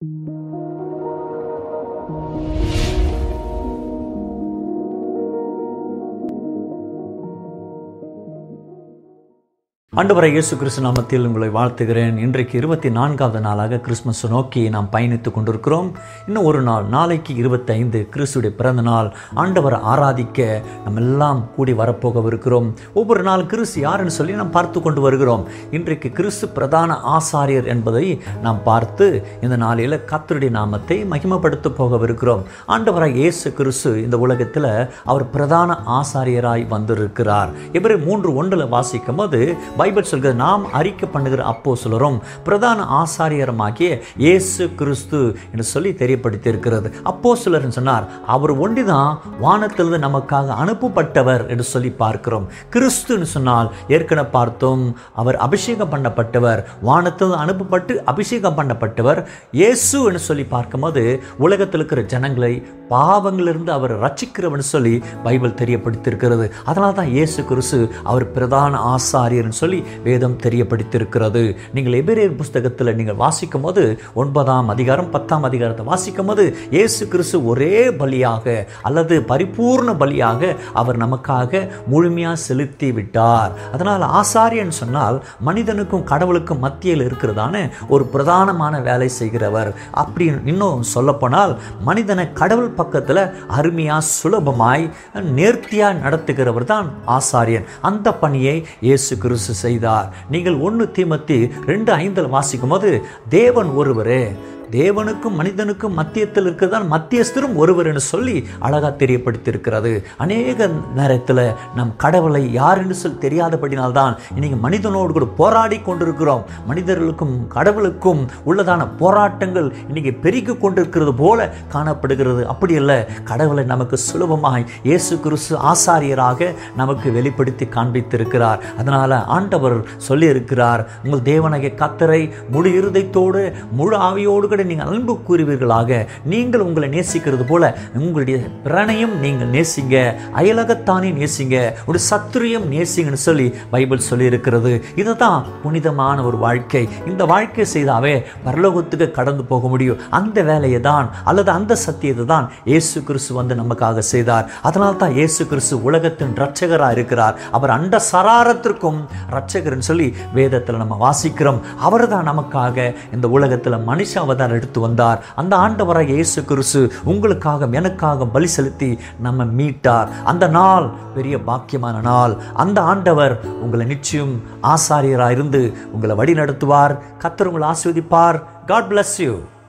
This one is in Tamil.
ஆண்டவரை இயேசு கிறிஸ்து நாமத்தில் உங்களை வாழ்த்துகிறேன் இன்றைக்கு இருபத்தி நான்காவது நாளாக கிறிஸ்மஸ் நோக்கி நாம் பயணித்துக் கொண்டிருக்கிறோம் இன்னும் ஒரு நாள் நாளைக்கு இருபத்தைந்து கிறிஸ்துடைய பிறந்த நாள் ஆண்டவரை ஆராதிக்க நம்ம எல்லாம் கூடி வரப்போகவிருக்கிறோம் ஒவ்வொரு நாள் கிறிஸ்து யாருன்னு சொல்லி நாம் பார்த்து கொண்டு வருகிறோம் இன்றைக்கு கிறிஸ்து பிரதான ஆசாரியர் என்பதை நாம் பார்த்து இந்த நாளில் கத்தருடைய நாமத்தை மகிமைப்படுத்த போகவிருக்கிறோம் ஆண்டவராய் இயேசு கிறிஸ்து இந்த உலகத்தில் அவர் பிரதான ஆசாரியராய் வந்திருக்கிறார் இவரை மூன்று ஒன்றில் வாசிக்கும் போது பைபிள் சொல்கிறது நாம் அறிக்கை பண்ணுகிற அப்போ சிலரும் பிரதான ஆசாரியரமாகிய இயேசு கிறிஸ்து என்று சொல்லி தெரியப்படுத்தி இருக்கிறது அப்போ சிலர் சொன்னார் அவர் ஒண்டிதான் வானத்திலிருந்து நமக்காக அனுப்பப்பட்டவர் என்று சொல்லி பார்க்கிறோம் கிறிஸ்துன்னு சொன்னால் ஏற்கனவே பார்த்தோம் அவர் அபிஷேகம் பண்ணப்பட்டவர் வானத்தில் அனுப்பப்பட்டு அபிஷேகம் பண்ணப்பட்டவர் இயேசு என்று சொல்லி பார்க்கும்போது உலகத்தில் இருக்கிற ஜனங்களை பாவங்களிலிருந்து அவர் ரட்சிக்கிறவன் சொல்லி பைபிள் தெரியப்படுத்தியிருக்கிறது அதனால தான் இயேசு கிறிஸ்து அவர் பிரதான ஆசாரியர்னு சொல்லி வேதம் தெரியப்படுத்தியிருக்கிறது நீங்கள் எபிரேர் புஸ்தகத்தில் நீங்கள் வாசிக்கும் போது ஒன்பதாம் அதிகாரம் பத்தாம் அதிகாரத்தை வாசிக்கும் போது இயேசு கிறிஸ்து ஒரே பலியாக அல்லது பரிபூர்ண பலியாக அவர் நமக்காக முழுமையாக செலுத்தி விட்டார் அதனால் ஆசாரியன் சொன்னால் மனிதனுக்கும் கடவுளுக்கும் மத்தியில் இருக்கிறதான ஒரு பிரதானமான வேலை செய்கிறவர் அப்படி இன்னும் சொல்லப்போனால் மனிதனை கடவுள் பக்கத்தில் அருமையாக சுலபமாய் நேர்த்தியாக நடத்துகிறவர் தான் ஆசாரியன் அந்த பணியை இயேசு கிறிஸ்து செய்தார் நீங்கள் ஒன்று தீமத்தி ரெண்டு ஐந்தில் வாசிக்கும் போது தேவன் ஒருவரே தேவனுக்கும் மனிதனுக்கும் மத்தியத்தில் இருக்கிறதான் மத்தியஸ்தரும் ஒருவர் என்று சொல்லி அழகாக தெரியப்படுத்தியிருக்கிறது அநேக நேரத்தில் நம் கடவுளை யார் என்று சொல்லி தெரியாதபடினால்தான் இன்னைக்கு மனிதனோடு கூட போராடி கொண்டிருக்கிறோம் மனிதர்களுக்கும் கடவுளுக்கும் உள்ளதான போராட்டங்கள் இன்னைக்கு பெருகி கொண்டிருக்கிறது போல காணப்படுகிறது அப்படி அல்ல கடவுளை நமக்கு சுலபமாய் இயேசு கிறிஸ்து ஆசாரியராக நமக்கு வெளிப்படுத்தி காண்பித்திருக்கிறார் அதனால் ஆண்டவர் சொல்லியிருக்கிறார் உங்கள் தேவனாகிய கத்தரை முழு இருதயத்தோடு முழு ஆவியோடு கூட நீங்கள் அன்பு கூறுவீர்களாக நீங்கள் உங்களை நேசிக்கிறது போல உங்களுடைய பிறனையும் நீங்கள் நேசிங்க அயலகத்தானே நேசிங்க ஒரு சத்துரியம் நேசிங்கன்னு சொல்லி பைபிள் சொல்லியிருக்கிறது இதுதான் புனிதமான ஒரு வாழ்க்கை இந்த வாழ்க்கை செய்தாவே பரலோகத்துக்கு கடந்து போக முடியும் அந்த வேலையை தான் அல்லது அந்த சத்தியத்தை தான் இயேசு கிறிஸ்து வந்து நமக்காக செய்தார் அதனால தான் இயேசு கிறிஸ்து உலகத்தின் ரட்சகராக இருக்கிறார் அவர் அண்ட சராரத்திற்கும் ரட்சகர்னு சொல்லி வேதத்தில் நம்ம வாசிக்கிறோம் அவர் தான் நமக்காக இந்த உலகத்தில் மனுஷ அவதாரம் எடுத்து வந்தார் அந்த ஆண்டவராக இயேசு கிறிஸ்து உங்களுக்காக எனக்காக பலி செலுத்தி நம்ம மீட்டார் அந்த நாள் பெரிய பாக்கியமான நாள் அந்த ஆண்டவர் உங்களை நிச்சயம் ஆசாரியராக இருந்து உங்களை வழி நடத்துவார் கத்தர் உங்களை ஆஸ்வதிப்பார் காட் bless யூ